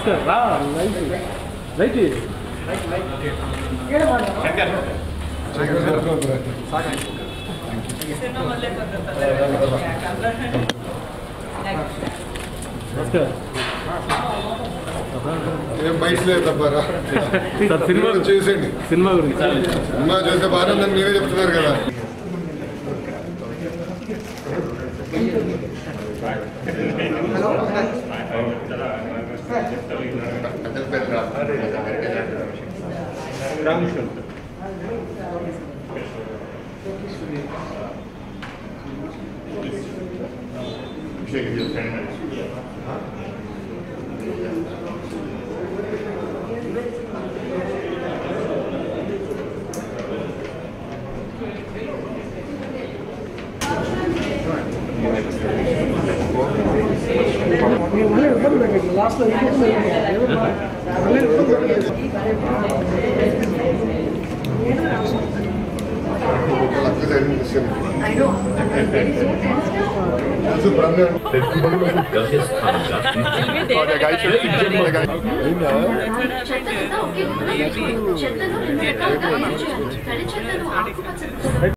భాస్కర్ రా రైట్ భాస్కర్ ఏం బయట లేదు తప్పారా సార్ సినిమా చేసేయండి సినిమా గురించి సినిమా చూస్తే బాగానే ఉందని మీరే చెప్తున్నారు కదా చెత్తను ఒకే చెత్తను రెండు రకాలుగా వేరు చేయాలి. తడి చెత్తను ఆకుపచ్చ